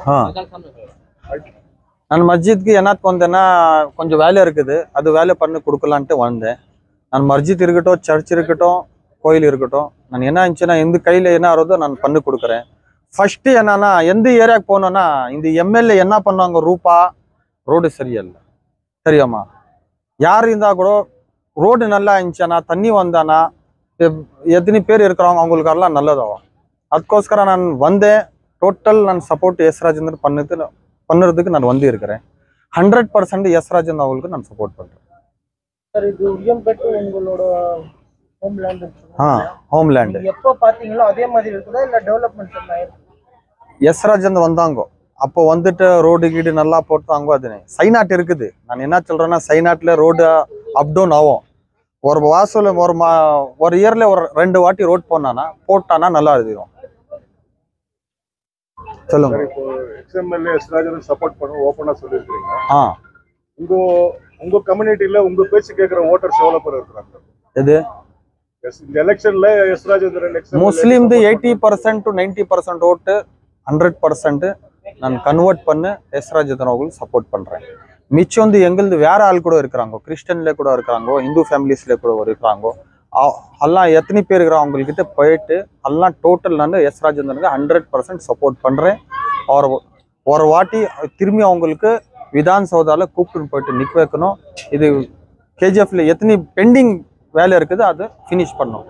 ஆ நான் மஸ்ஜித்க்கு எனக்கு வந்தேன்னா கொஞ்சம் வேலை இருக்குது அது வேலை பண்ணி கொடுக்கலான்ட்டு வந்தேன் நான் மஸ்ஜித் இருக்கட்டும் சர்ச் இருக்கட்டும் கோயில் இருக்கட்டும் நான் என்ன இருந்துச்சுன்னா எந்த கையில் என்ன ஆறதோ நான் பண்ணி கொடுக்குறேன் ஃபர்ஸ்ட் என்னன்னா எந்த ஏரியாவுக்கு போனோன்னா இந்த எம்எல்ஏ என்ன பண்ணுவாங்க ரூபா ரோடு சரியில்லை சரியாம்மா யார் இருந்தால் கூட ரோடு நல்லா இருந்துச்சானா தண்ணி வந்தானா எப்- எத்தனை பேர் இருக்கிறாங்க அவங்களுக்கெல்லாம் நல்லதாகும் அதுக்கோஸ்கர நான் வந்தேன் டோட்டல் நான் சப்போர்ட் எஸ் ராஜேந்தர் பண்ணது பண்ணுறதுக்கு நான் வந்து இருக்கிறேன் ஹண்ட்ரட் பர்சன்ட் எஸ் ராஜேந்தர் அவங்களுக்கு நான் சப்போர்ட் பண்ணுறேன் சார் இது உரியம்பேட்டு உங்களோட ஹோம் லேண்ட் ஆ ஹோம்லேண்டு எப்போ பாத்தீங்களோ அதே மாதிரி இருக்குதா இல்ல டெவலப்மெண்ட் ஆயிருக்கு எஸ் ராஜேந்தர் வந்தாங்க அப்போ வந்துட்டு ரோடு கீடு நல்லா போட்டாங்க அது சைநாட் இருக்குது நான் என்ன சொல்றேன்னா சைநாட்டில் ரோடு அப் டவுன் ஆகும் ஒரு வாசல் ஒரு மா ஒரு இயர்ல ஒரு ரெண்டு வாட்டி ரோட் போனானா போட்டானா நல்லா எழுதிடும் சொல்லுங்க சரி, இப்போ எக்ஸ்எம்எல்ஏ எஸ்ராஜன் சப்போர்ட் பண்ண ஓப்பனா சொல்லியிருக்கீங்க ஆ உங்க உங்க கம்யூனிட்டில உங்க பேச்சு கேட்கிற ஓட்டர்ஸ் எவ்வளவு பேர் இருக்கிறாங்க எது Yes, இந்த எலெக்ஷன்ல எஸ் ராஜேந்திரன் முஸ்லீம்து eighty percent to ninety percent ஓட்டு ஹண்ட்ரட் பர்சன்ட் நான் கன்வெர்ட் பண்ணு எஸ் ராஜேந்திரன் அவங்களுக்கு சப்போர்ட் பண்றேன் மிச்சம் வந்து எங்களுது வேற ஆள் கூட இருக்கிறாங்க கிறிஸ்டியன்ல கூட இருக்கிறாங்க இந்து ஃபேமிலிஸ்ல கூட இருக்கிறாங்க அ- எல்லாம் எத்தனை பேர் இருக்கிறாங்க அவங்கக்கிட்ட போயிட்டு எல்லாம் டோட்டல் நான் எஸ் ராஜேந்திரனுக்கு ஹண்ட்ரட் பர்சன்ட் சப்போர்ட் பண்றேன் ஒரு ஒரு வாட்டி திரும்பி அவங்களுக்கு விதான் சௌதால கூப்பிட்டு போயிட்டு நிக்க வைக்கணும் இது கேஜிஎஃப்ல எத்தனை பெண்டிங் வேலை இருக்குது அதை ஃபினிஷ் பண்ணணும்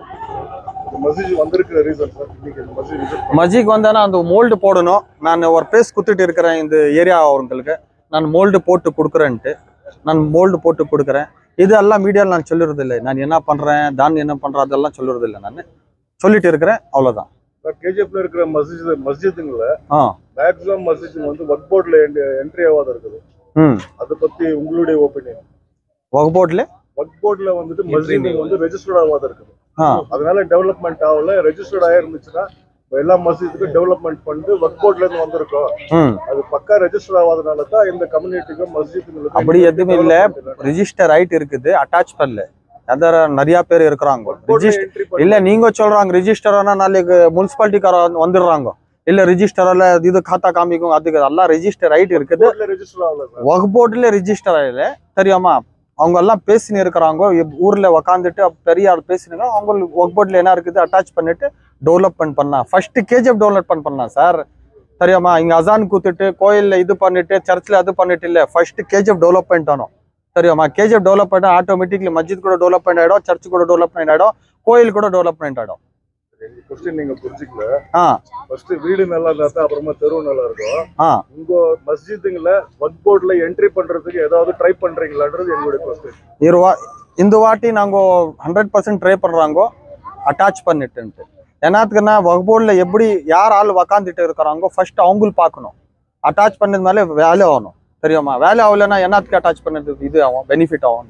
மசீஜ் வந்திருக்கிற ரீசன் சார் இன்னைக்கு இந்த மசீஜ் visit மஜிக்கு வந்தானா அந்த மோல்டு போடணும் நான் ஒரு பேஸ் குத்துட்டு இருக்கிறேன் இந்த ஏரியா அவங்களுக்கு நான் மோல்டு போட்டு கொடுக்குறேன்ட்டு நான் மோல்டு போட்டு கொடுக்குறேன் இது எல்லாம் மீடியாவில் நான் சொல்லுறது இல்லை நான் என்ன பண்றேன் தான் என்ன பண்றேன் அதெல்லாம் சொல்லுறது இல்லை நான் சொல்லிட்டு இருக்கிறேன் அவ்வளவுதான் சார் கேஜிஎஃப்ல இருக்கிற மஸ்ஜித் மஸ்ஜிதுங்கள ஆ மேக்ஸிமம் மஸ்ஜித் வந்து ஒர்க் போர்ட்ல என்ட்ரி ஆகாத இருக்குது ம் அதை பத்தி உங்களுடைய ஒப்பீனியன் வகுப்போட்ல ஒர்க் போர்ட்ல வந்துட்டு மஸ்ஜித் வந்து ரெஜிஸ்டர்ட் ஆகாத இருக்குது ஆ அதனால டெவலப்மெண்ட் ஆகல ரெஜிஸ்டர்ட் ஆயிருந்துச்சுன்னா இப்ப எல்லா மஸ்ஜிதுக்கும் டெவலப்மெண்ட் பண்ணிட்டு ஒர்க் போர்ட்ல இருந்து வந்திருக்கோம் ம் அது பக்கா ரெஜிஸ்டர் ஆகாதனால தான் இந்த கம்யூனிட்டிக்கும் மஸ்ஜிதுங்களுக்கு அப்படி எதுவுமே இல்ல. ரிஜிஸ்டர் ஆயிட்டு இருக்குது அட்டாச் பண்ணல அதர் நிறைய பேர் இருக்கிறாங்க ரிஜிஸ்டர் இல்ல நீங்க சொல்றாங்க ரிஜிஸ்டர் நாளைக்கு முனிசிபாலிட்டிக்கார வந்துடுறாங்க இல்ல ரிஜிஸ்டர்ல இது காத்தா காமிக்கும் அதுக்கு எல்லாம் ரிஜிஸ்டர் ஆயிட்டு இருக்குது ரெஜிஸ்டர் ஆகல சார் வகு போர்டுல ரிஜிஸ்டர் ஆகல தெரியுமா அவங்க எல்லாம் பேசினு இருக்கிறாங்க இப் ஊர்ல உக்காந்துட்டு பெரிய ஆள் பேசினுங்க அவங்க ஒர்க் போர்ட்ல என்ன இருக்குது அட்டாச் பண்ணிட்டு டெவலப்மெண்ட் பண்ணா ஃபர்ஸ்ட் கேஜிஎஃப் டெவலப்மெண்ட் பண்ணா சார் தெரியுமா இங்க அசான் கூத்துட்டு கோயில்ல இது பண்ணிட்டு சர்ச்ல அது பண்ணிட்டு இல்ல ஃபர்ஸ்ட் கேஜிஎஃப் டெவலப்மெண்ட் ஆனோம் தெரியுமா கேஜிஎஃப் டெவலப்மெண்ட் ஆட்டோமேட்டிக்லி மஸ்ஜித் கூட டெவலப்மெண்ட் ஆயிடும் சர்ச் கூட டெவலப்மெண்ட் ஆயிடும் கோயில் கூட டெவலப்மெண்ட் ஆயிடும் கொஸ்டின் நீங்க புரிஞ்சுக்கல ஆ ஃபர்ஸ்ட் வீடு நல்லா இருந்தா தான் அப்புறமா தெருவு நல்லா இருக்கும் ஆ உங்க மஸ்ஜிதுங்கள ஒர்க் போர்ட்ல என்ட்ரி பண்றதுக்கு ஏதாவது ட்ரை பண்றீங்களான்றது எங்களுடைய கொஸ்டின் இருவா இந்த வாட்டி நாங்க ஹண்ட்ரட் பர்சன்ட் ட்ரை பண்றாங்க அட்டாச் பண்ணிட்டுன்ட்டு ஏன்னாத்துக்குன்னா வகுப்போர்டில் எப்படி யார் ஆள் உக்காந்துட்டு இருக்கிறாங்க ஃபர்ஸ்ட் அவங்களுக்கு பார்க்கணும் அட்டாச் பண்ணது மேலே வேலை ஆகணும் தெரியுமா வேலை ஆகலைன்னா என்னத்துக்கு அட்டாச் பண்ணது இது ஆகும் பெனிஃபிட் ஆகும்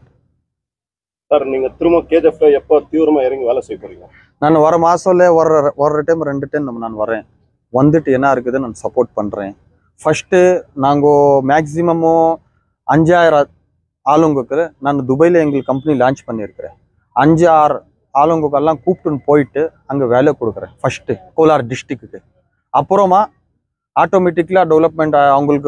சார் நீங்க திரும்ப கேஜெஃப்ல எப்போ தீவிரமா இறங்கி வேலை செய்ய போறீங்க நான் வர மாசம்ல ஒரு ஒரு டைம் ரெண்டு டைம் நான் வரேன் வந்துட்டு என்ன இருக்குது நான் சப்போர்ட் பண்றேன் ஃபர்ஸ்ட் நாங்க மேக்சிமமும் அஞ்சாயிரம் ஆளுங்களுக்கு நான் துபாயில எங்களுக்கு கம்பெனி லான்ச் பண்ணியிருக்கிறேன் அஞ்சு ஆறு ஆளுங்களுக்கெல்லாம் கூப்பிட்டுன்னு போயிட்டு அங்கே வேலை கொடுக்குறேன் ஃபர்ஸ்ட் கோலார் டிஸ்ட்ரிக்ட்டுக்கு அப்புறமா ஆட்டோமேட்டிக்கலாக டெவலப்மெண்ட் அவங்களுக்கு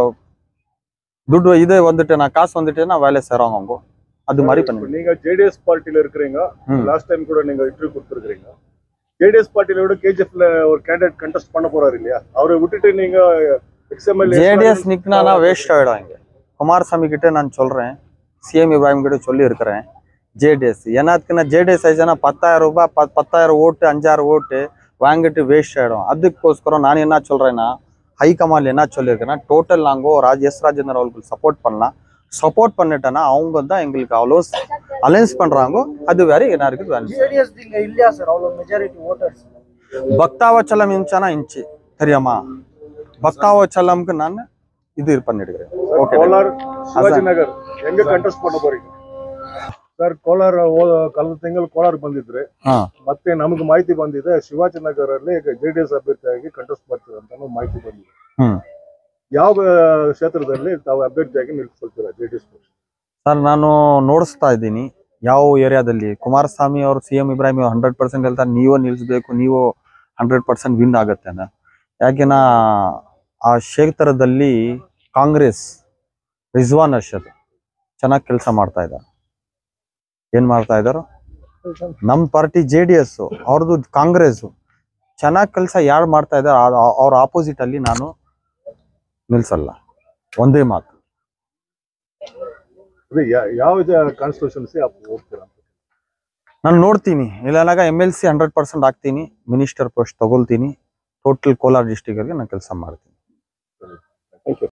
துட்டு இது வந்துட்டு நான் காசு வந்துட்டு நான் வேலை செய்கிறாங்க அவங்க அது மாதிரி இப்ப பண்ணி நீங்க ஜேடிஎஸ் பார்ட்டில இருக்கிறீங்க ம். லாஸ்ட் டைம் கூட நீங்க இன்டர்வியூ கொடுத்துருக்கீங்க ஜேடிஎஸ் பார்ட்டில விட கேஜிஎஃப்ல ஒரு கேண்டிடேட் கண்டெஸ்ட் பண்ண போறாரு இல்லையா அவரை விட்டுட்டு நீங்க எக்ஸ்எம்எல் ஜேடிஎஸ் நிக்னானா வேஸ்ட் ஆகிடும் இங்கே குமாரசாமி கிட்ட நான் சொல்கிறேன் சிஎம் இப்ராஹிம் கிட்ட சொல்லி இருக்கிறேன் ஜேடிஎஸ் ஏன்னாத்துக்குன்னா ஜேடிஎஸ் ஆயிடுச்சுன்னா பத்தாயிரம் ரூபாய் ப பத்தாயிரம் ஓட்டு அஞ்சாயிரம் ஓட்டு வாங்கிட்டு வேஸ்ட் ஆகிடும் அதுக்கோஸ்கரம் நான் என்ன சொல்கிறேன்னா ஹைகமாண்ட் என்ன சொல்லியிருக்கேன்னா டோட்டல் நாங்கள் ராஜ் எஸ் ராஜேந்திரன் அவர்களுக்கு சப்போர்ட் பண்ணலாம் சப்போர்ட் பண்ணிட்டேன்னா அவங்க தான் எங்களுக்கு அவ்வளோ அலைன்ஸ் பண்ணுறாங்க அது வேற என்ன இருக்குது வேலை ஜேடிஎஸ் இங்க இல்லையா சார் அவ்வளவு மெஜாரிட்டி ஓட்டர்ஸ் பக்தாவச்சலம் இன்ச்சானா இன்ச்சு தெரியுமா பக்தாவச்சலம்க்கு நான் இது பண்ணிடுகிறேன் Okay. கோலார் ಶಿವಾಜಿ ನಗರ್ ಹೆಂಗೆ ಕಂಟೆಸ್ಟ್ பண்ண போறீங்க ಸರ್ ಕೋಲಾರ ಹೋ- ಕಳೆದ ತಿಂಗಳು ಕೋಲಾರ ಬಂದಿದ್ರೆ ಹಾ ಮತ್ತೆ ನಮಗೆ ಮಾಹಿತಿ ಬಂದಿದೆ ಶಿವಾಜಿನಗರ್ ಅಲ್ಲಿ ಜೆಡಿಎಸ್ ಅಭ್ಯರ್ಥಿಯಾಗಿ ಕಂಟೆಸ್ಟ್ ಮಾಡ್ತೀರಾ ಅಂತ ಮಾಹಿತಿ ಬಂದಿದೆ ಹ್ಮ್ ಯಾವ ಕ್ಷೇತ್ರದಲ್ಲಿ ತಾವು ಅಭ್ಯರ್ಥಿಯಾಗಿ ನಿಲ್ಸ್ಕೊಳ್ತೀರಾ ಜೆಡಿಎಸ್ ಪಕ್ಷ ಸರ್ ನಾನು ನೋಡಿಸ್ತಾ ಇದ್ದೀನಿ ಯಾವ ಏರಿಯಾದಲ್ಲಿ ಕುಮಾರಸ್ವಾಮಿ ಅವರು C M Ibrahim hundred percent ಹೇಳ್ತಾರೆ ನೀವು ನಿಲ್ಲಿಸ್ಬೇಕು ನೀವು ಹಂಡ್ರೆಡ್ ಪರ್ಸೆಂಟ್ ವಿನ್ ಆಗುತ್ತೆ ಅಂತ ಯಾಕೆನಾ ಆ ಕ್ಷೇತ್ರದಲ್ಲಿ ಕಾಂಗ್ರೆಸ್ ರಿಜ್ವಾನ್ ಅರ್ಷದ್ ಚೆನ್ನಾಗಿ ಕೆಲಸ ಮಾಡ್ತಾ ಇದ್ದಾರೆ ಏನ್ ಮಾಡ್ತಾ ಇದ್ದಾರೆ ನಮ್ಮ ಪಾರ್ಟಿ ಜೆ ಡಿ ಎಸ್ ಅವ್ರದ್ದು ಕಾಂಗ್ರೆಸ್ ಚೆನ್ನಾಗಿ ಕೆಲಸ ಯಾರು ಮಾಡ್ತಾ ಇದ್ದಾರೆ ಅವ್ರ ಆಪೋಸಿಟ್ ಅಲ್ಲಿ ನಾನು ನಿಲ್ಸಲ್ಲ ಒಂದೇ ಮಾತು ಅದೇ ಯಾ- ಯಾವ ಕಾನ್ಸ್ಟಿಟ್ಯೂಷನ್ಸಿ ಹೋಗ್ತೀರಾ ಅಂತ ನಾನು ನೋಡ್ತೀನಿ ಇಲ್ಲಾಗ M L C hundred percent ಆಗ್ತೀನಿ ಮಿನಿಸ್ಟರ್ ಪೋಸ್ಟ್ ತಗೊಳ್ತೀನಿ ಟೋಟಲ್ ಕೋಲಾರ ಡಿಸ್ಟಿಕ್ಗೆ ನಾನು ಕೆಲಸ ಮಾಡ್ತೀನಿ